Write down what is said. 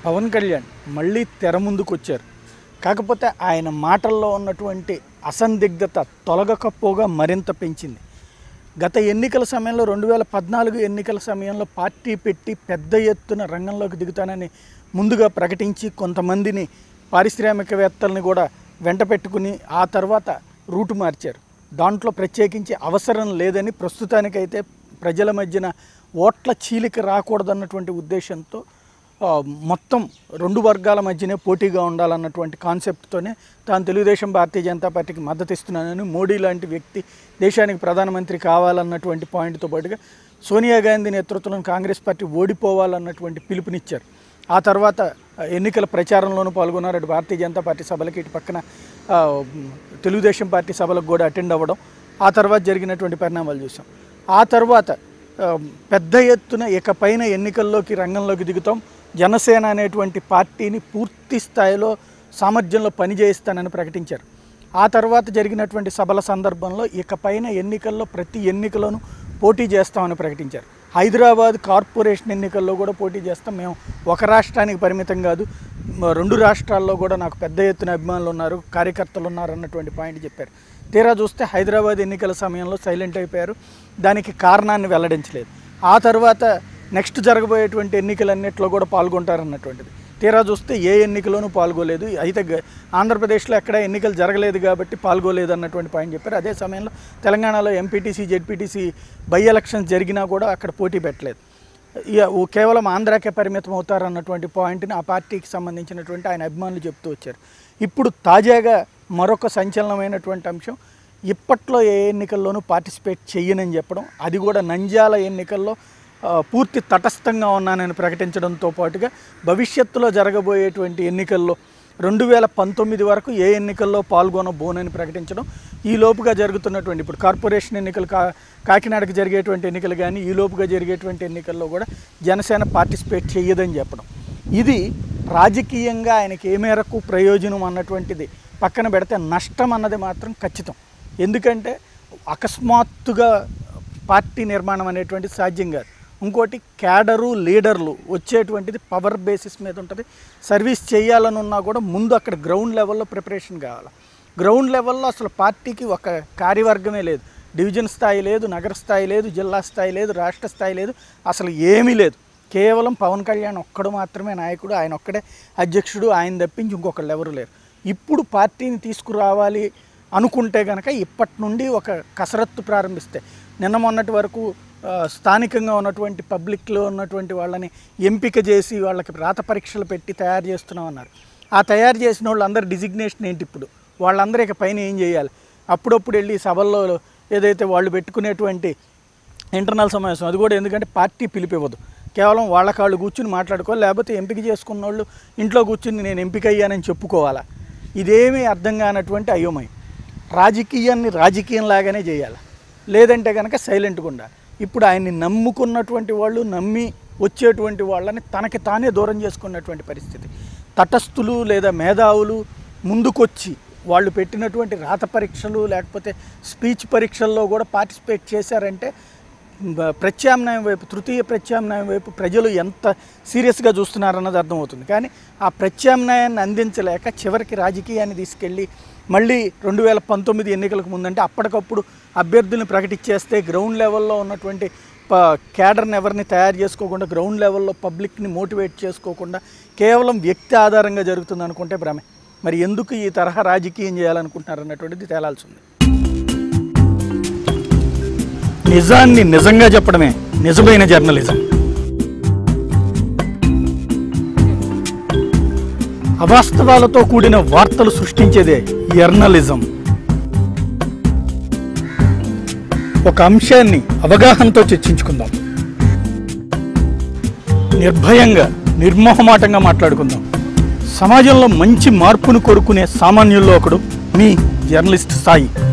పవన్ కళ్యాణ్ మళ్ళీ తెర ముందుకు వచ్చారు కాకపోతే ఆయన మాటల్లో ఉన్నటువంటి అసందిగ్ధత తొలగకపోగా మరింత పెంచింది గత ఎన్నికల సమయంలో రెండు వేల పద్నాలుగు ఎన్నికల సమయంలో పార్టీ పెట్టి పెద్ద ఎత్తున రంగంలోకి దిగుతానని ముందుగా ప్రకటించి కొంతమందిని పారిశ్రామికవేత్తల్ని కూడా వెంట పెట్టుకుని ఆ తర్వాత రూటు మార్చారు దాంట్లో ప్రత్యేకించి అవసరం లేదని ప్రస్తుతానికైతే ప్రజల మధ్యన ఓట్ల చీలిక రాకూడదన్నటువంటి ఉద్దేశంతో ఆ, మొత్తం రెండు వర్గాల మధ్యనే పోటీగా ఉండాలన్నటువంటి కాన్సెప్ట్తోనే తాను తెలుగుదేశం భారతీయ జనతా పార్టీకి మద్దతు ఇస్తున్నానని మోడీ లాంటి వ్యక్తి దేశానికి ప్రధానమంత్రి కావాలన్నటువంటి పాయింట్తో పాటుగా సోనియా గాంధీ నేతృత్వంలో కాంగ్రెస్ పార్టీ ఓడిపోవాలన్నటువంటి పిలుపునిచ్చారు ఆ తర్వాత ఆ, ఎన్నికల ప్రచారంలోనూ పాల్గొన్నారు అటు భారతీయ జనతా పార్టీ సభలకి ఇటు పక్కన ఆ, తెలుగుదేశం పార్టీ సభలకు కూడా అటెండ్ అవ్వడం ఆ తర్వాత జరిగినటువంటి పరిణామాలు చూసాం ఆ తర్వాత ఆ, పెద్ద ఎత్తున ఇకపైన ఎన్నికల్లోకి రంగంలోకి దిగుతాం జనసేన అనేటువంటి పార్టీని పూర్తి స్థాయిలో సామర్థ్యంలో పనిచేయిస్తానని ప్రకటించారు ఆ తర్వాత జరిగినటువంటి సభల సందర్భంలో ఇకపైన ఎన్నికల్లో ప్రతి ఎన్నికలోనూ పోటీ చేస్తామని ప్రకటించారు హైదరాబాద్ కార్పొరేషన్ ఎన్నికల్లో కూడా పోటీ చేస్తాం మేము ఒక రాష్ట్రానికి పరిమితం కాదు మ- రెండు రాష్ట్రాల్లో కూడా నాకు పెద్ద ఎత్తున అభిమానులు ఉన్నారు కార్యకర్తలు ఉన్నారు అన్నటువంటి పాయింట్ చెప్పారు తీరా చూస్తే హైదరాబాద్ ఎన్నికల సమయంలో సైలెంట్ అయిపోయారు దానికి కారణాన్ని వెల్లడించలేదు ఆ తర్వాత నెక్స్ట్ జరగబోయేటువంటి ఎన్నికలన్నింటిలో కూడా పాల్గొంటారన్నటువంటిది తీరా చూస్తే ఏ ఎన్నికలోనూ పాల్గొలేదు అయితే గ- ఆంధ్రప్రదేశ్లో ఎక్కడ ఎన్నికలు జరగలేదు కాబట్టి పాల్గొలేదు అన్నటువంటి పాయింట్ చెప్పారు అదే సమయంలో తెలంగాణలో ఎంపీటీసీ జెడ్పీటీసీ బై ఎలక్షన్స్ జరిగినా కూడా అక్కడ పోటీ పెట్టలేదు ఇక ఓ కేవలం ఆంధ్రాకే పరిమితం అవుతారన్నటువంటి పాయింట్ని ఆ పార్టీకి సంబంధించినటువంటి ఆయన అభిమానులు చెప్తూ వచ్చారు ఇప్పుడు తాజాగా మరొక సంచలనమైనటువంటి అంశం ఇప్పట్లో ఏ ఎన్నికల్లోనూ పార్టిసిపేట్ చెయ్యనని చెప్పడం అది కూడా నంద్యాల ఎన్నికల్లో ఆ, పూర్తి తటస్థంగా ఉన్నానని ప్రకటించడంతో పాటుగా భవిష్యత్తులో జరగబోయేటువంటి ఎన్నికల్లో రెండు వేల పంతొమ్మిది వరకు ఏ ఎన్నికల్లో పాల్గొనబోనని ప్రకటించడం ఈ లోపుగా జరుగుతున్నటువంటి ఇప్పుడు కార్పొరేషన్ ఎన్నికలు కా కాకినాడకు జరిగేటువంటి ఎన్నికలు కానీ ఈ లోపుగా జరిగేటువంటి ఎన్నికల్లో కూడా జనసేన పార్టిసిపేట్ చేయదని చెప్పడం ఇది రాజకీయంగా ఆయనకి ఏ మేరకు ప్రయోజనం అన్నటువంటిది పక్కన పెడితే నష్టం అన్నది మాత్రం ఖచ్చితం ఎందుకంటే అకస్మాత్తుగా పార్టీ నిర్మాణం అనేటువంటిది సాధ్యం కాదు ఇంకోటి క్యాడరు లీడర్లు వచ్చేటువంటిది పవర్ బేసిస్ మీద ఉంటుంది సర్వీస్ చేయాలని ఉన్నా కూడా ముందు అక్కడ గ్రౌండ్ లెవెల్లో ప్రిపరేషన్ కావాలి గ్రౌండ్ లెవెల్లో అసలు పార్టీకి ఒక కార్యవర్గమే లేదు డివిజన్ స్థాయి లేదు నగర స్థాయి లేదు జిల్లా స్థాయి లేదు రాష్ట్ర స్థాయి లేదు అసలు ఏమీ లేదు కేవలం పవన్ కళ్యాణ్ ఒక్కడు మాత్రమే నాయకుడు ఆయన ఒక్కడే అధ్యక్షుడు ఆయన తప్పించి ఇంకొకళ్ళు ఎవరు లేరు ఇప్పుడు పార్టీని తీసుకురావాలి అనుకుంటే కనుక ఇప్పటి నుండి ఒక కసరత్తు ప్రారంభిస్తే నిన్న మొన్నటి వరకు ఆ, స్థానికంగా ఉన్నటువంటి పబ్లిక్లో ఉన్నటువంటి వాళ్ళని ఎంపిక చేసి వాళ్ళకి రాత పరీక్షలు పెట్టి తయారు చేస్తున్నాం అన్నారు ఆ తయారు చేసిన వాళ్ళందరి డిజిగ్నేషన్ ఏంటి ఇప్పుడు వాళ్ళందరూ ఇక పైన ఏం చేయాలి అప్పుడప్పుడు వెళ్ళి సభల్లో ఏదైతే వాళ్ళు పెట్టుకునేటువంటి ఇంటర్నల్ సమావేశం అది కూడా ఎందుకంటే పార్టీ పిలిపివ్వదు కేవలం వాళ్ళ కాళ్ళు కూర్చుని మాట్లాడుకోవాలి లేకపోతే ఎంపిక చేసుకున్న వాళ్ళు ఇంట్లో కూర్చుని నేను ఎంపిక అయ్యానని చెప్పుకోవాలా ఇదేమీ అర్థం కానటువంటి అయోమయం రాజకీయాన్ని రాజకీయంలాగానే చేయాలి లేదంటే కనుక సైలెంట్గా ఉండాలి ఇప్పుడు ఆయన్ని నమ్ముకున్నటువంటి వాళ్ళు నమ్మి వచ్చేటువంటి వాళ్ళని తనకి తానే దూరం చేసుకున్నటువంటి పరిస్థితి తటస్థులు లేదా మేధావులు ముందుకొచ్చి వాళ్ళు పెట్టినటువంటి రాత పరీక్షలు లేకపోతే స్పీచ్ పరీక్షల్లో కూడా పార్టిసిపేట్ చేశారంటే బ- ప్రత్యామ్నాయం వైపు తృతీయ ప్రత్యామ్నాయం వైపు ప్రజలు ఎంత సీరియస్గా చూస్తున్నారన్నది అర్థమవుతుంది కానీ ఆ ప్రత్యామ్నాయాన్ని అందించలేక చివరికి రాజకీయాన్ని తీసుకెళ్ళి మళ్ళీ రెండు వేల పంతొమ్మిది ఎన్నికలకు ముందంటే అప్పటికప్పుడు అభ్యర్థుల్ని ప్రకటించేస్తే గ్రౌండ్ లెవెల్లో ఉన్నటువంటి ప క్యాడర్ని ఎవరిని తయారు చేసుకోకుండా గ్రౌండ్ లెవెల్లో పబ్లిక్ని మోటివేట్ చేసుకోకుండా కేవలం వ్యక్తి ఆధారంగా జరుగుతుంది అనుకుంటే భ్రమే మరి ఎందుకు ఈ తరహా రాజకీయం చేయాలనుకుంటున్నారు అన్నటువంటిది తేలాల్సి ఉంది నిజాన్ని నిజంగా చెప్పడమే నిజమైన జర్నలిజం అవాస్తవాలతో కూడిన వార్తలు సృష్టించేదే జర్నలిజం ఒక అంశాన్ని అవగాహనతో చర్చించుకుందాం నిర్భయంగా నిర్మోహమాటంగా మాట్లాడుకుందాం సమాజంలో మంచి మార్పును కోరుకునే సామాన్యుల్లో ఒకడు మీ జర్నలిస్ట్ సాయి